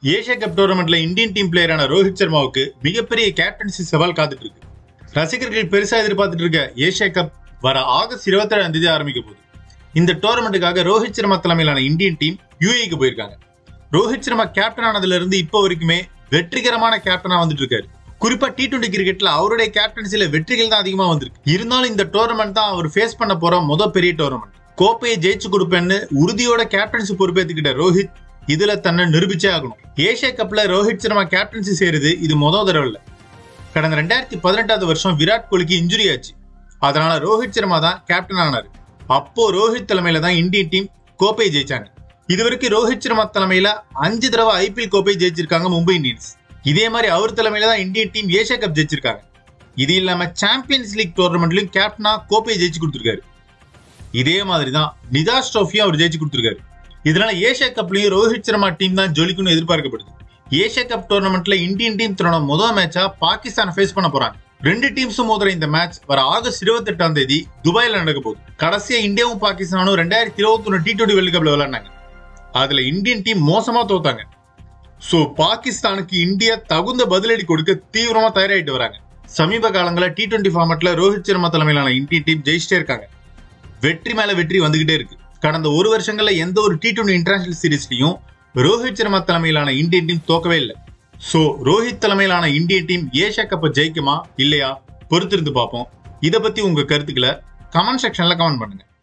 Asia cup டோர்னமெண்ட்ல Indian team பிளேயரான ரோஹித் சர்மாவுக்கு மிகப்பெரிய கேப்டன்சி சவால் காத்துட்டு இருக்கு ரசிகர்கள் பெருசா எதிர்பார்த்துட்டு இருக்க ஏஷியா கப் வர ஆகஸ்ட் இருபத்தி ஏழாம் தேதி ஆரம்பிக்க போகுது இந்த டோர்னமெண்ட்டுக்காக ரோஹித் சர்மா தலைமையிலான இந்தியன் டீம் யூஏக்கு போயிருக்காங்க ரோஹித் சர்மா கேப்டன் ஆனதுல இருந்து இப்போ வரைக்குமே வெற்றிகரமான கேப்டனா வந்துட்டு இருக்காரு குறிப்பா டி டுவெண்டி கிரிக்கெட்ல அவருடைய கேப்டன்சில வெற்றிகள் தான் அதிகமா வந்திருக்கு இருந்தாலும் இந்த டோர்னமெண்ட் தான் அவர் ஃபேஸ் பண்ண போற முத பெரிய டோர்னமெண்ட் கோப்பையை ஜெயிச்சு கொடுப்பேன்னு உறுதியோட கேப்டன்சி பொறுப்பேற்றுக்கிட்ட ரோஹித் இதுல தன்னை நிரூபிச்சே ஆகணும் ஏஷியா கப்ல ரோஹித் சர்மா கேப்டன்சி செய்யறது இது முதல் தடவை இல்ல கடந்த ரெண்டாயிரத்தி பதினெட்டாவது வருஷம் விராட் கோலிக்கு இன்ஜுரி ஆச்சு அதனால ரோஹித் சர்மா தான் கேப்டன் ஆனாரு அப்போ ரோஹித் தலைமையில தான் இந்தியன் டீம் கோப்பையை ஜெயிச்சாங்க இதுவரைக்கும் ரோஹித் சர்மா தலைமையில அஞ்சு தடவை ஐபிஎல் கோப்பை ஜெயிச்சிருக்காங்க மும்பை இந்தியன்ஸ் இதே மாதிரி அவர் தலைமையில தான் இந்தியன் டீம் ஏஷியா கப் ஜெயிச்சிருக்காங்க இது இல்லாம சாம்பியன்ஸ் லீக் டோர்னமெண்ட்லயும் கேப்டனா கோப்பையை ஜெயிச்சு கொடுத்திருக்காரு இதே மாதிரி தான் நிதாஸ் ட்ரோஃபியும் அவர் ஜெயிச்சு கொடுத்திருக்காரு இதனால ஏஷியா கப்லயும் ரோஹித் சர்மா டீம் தான் ஜொலிக்கும்னு எதிர்பார்க்கப்படுது ஏஷியா கப் டோர்னமெண்ட்ல இந்தியன் டீம் தன்னோட முதல் மேட்சா பாகிஸ்தான் ஃபேஸ் பண்ண போறாங்க ரெண்டு டீம்ஸும் மோதுற இந்த மேட்ச் வர ஆகஸ்ட் இருபத்தி எட்டாம் தேதி துபாயில நடக்க போகுது கடைசியா இந்தியாவும் பாகிஸ்தானும் ரெண்டாயிரத்தி இருபத்தி ஒன்னு டி டுவெண்டி வேர்ல்டு கப்ல விளையாடினாங்க அதுல இந்தியன் டீம் மோசமா தோத்தாங்க சோ பாகிஸ்தானுக்கு இந்தியா தகுந்த பதிலடி கொடுக்க தீவிரமா தயாராயிட்டு வராங்க சமீப காலங்கள டி டுவெண்டி ஃபார்மட்ல ரோஹித் சர்மா தலைமையிலான இந்தியன் டீம் ஜெயிச்சிட்டே இருக்காங்க வெற்றி மேல வெற்றி வந்துகிட்டே இருக்கு கடந்த ஒரு வருஷங்கள்ல எந்த ஒரு டி டுவெண்டி இன்டர்நேஷனல் சீரீஸ்லயும் ரோஹித் சர்மா தலைமையிலான இந்தியன் டீம் தோக்கவே இல்லை சோ ரோஹித் தலைமையிலான இந்தியன் டீம் ஏஷியா கப்பை ஜெயிக்குமா இல்லையா பொறுத்திருந்து பார்ப்போம் இத பத்தி உங்க கருத்துக்களை கமெண்ட் செக்ஷன்ல கமெண்ட் பண்ணுங்க